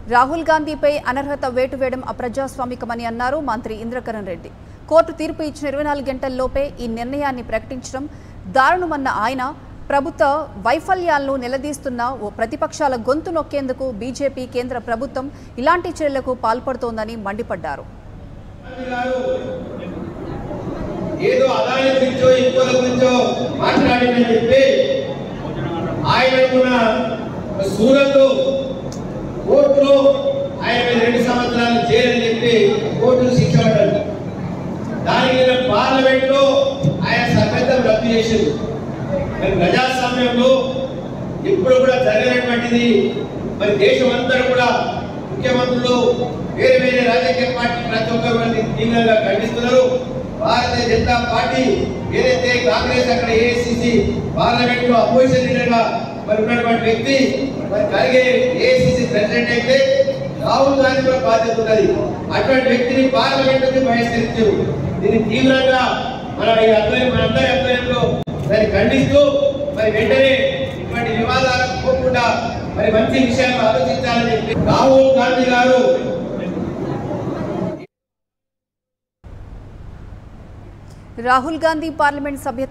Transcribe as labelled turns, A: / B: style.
A: రాహుల్ గాంధీపై అనర్హత వేటు వేయడం అప్రజాస్వామికమని అన్నారు మంత్రి ఇంద్రకరణ్ రెడ్డి కోర్టు తీర్పు ఇచ్చిన ఇరవై నాలుగు గంటల్లోపే ఈ నిర్ణయాన్ని ప్రకటించడం దారుణమన్న ఆయన ప్రభుత్వ వైఫల్యాలను నిలదీస్తున్న ఓ ప్రతిపక్షాల గొంతు నొక్కేందుకు బీజేపీ కేంద్ర ప్రభుత్వం ఇలాంటి చర్యలకు పాల్పడుతోందని మండిపడ్డారు
B: గారు ఏదో అదాని గురించో ఇంకోల గురించో మాట్లాడిందని చెప్పి ఆయన కూడా సూరత్ కోర్టులో ఆయన మీద రెండు సంవత్సరాలు జైలని చెప్పి కోర్టును శిక్ష పడ్డాడు దానికి నిన్న పార్లమెంట్ లో ఆయన సభ్యత్వం రద్దు చేసింది మరి ప్రజాస్వామ్యంలో ఇప్పుడు కూడా జరిగినటువంటిది మరి దేశం అంతా కూడా ముఖ్యమంత్రులు వేరే వేరే రాజకీయ పార్టీ ప్రతి ఒక్కరు కూడా దీన్ని తీవ్రంగా ఖండిస్తున్నారు భారతీయ జనతా పార్టీ ఏదైతే కాంగ్రెస్ అక్కడ ఏఐసిసి పార్లమెంట్ లో అపోజిషన్ లీడర్ గా మరి ఉన్నటువంటి వ్యక్తి మరి కలిగే ఏఐసిసి ప్రెసిడెంట్ అయితే రాహుల్ గాంధీ కూడా బాధ్యత ఉన్నది అటువంటి వ్యక్తిని పార్లమెంట్ నుంచి బహిష్కరించారు దీన్ని తీవ్రంగా మన ఈ ఆధ్వర్యం మనందరి ఆధ్వర్యంలో దాన్ని ఖండిస్తూ మరి వెంటనే ఇటువంటి వివాదాలకు పోకుండా మరి మంచి విషయాలు ఆలోచించాలని చెప్పి రాహుల్ గాంధీ గారు
A: రాహుల్ గాంధీ పార్లమెంట్ సభ్యత్వం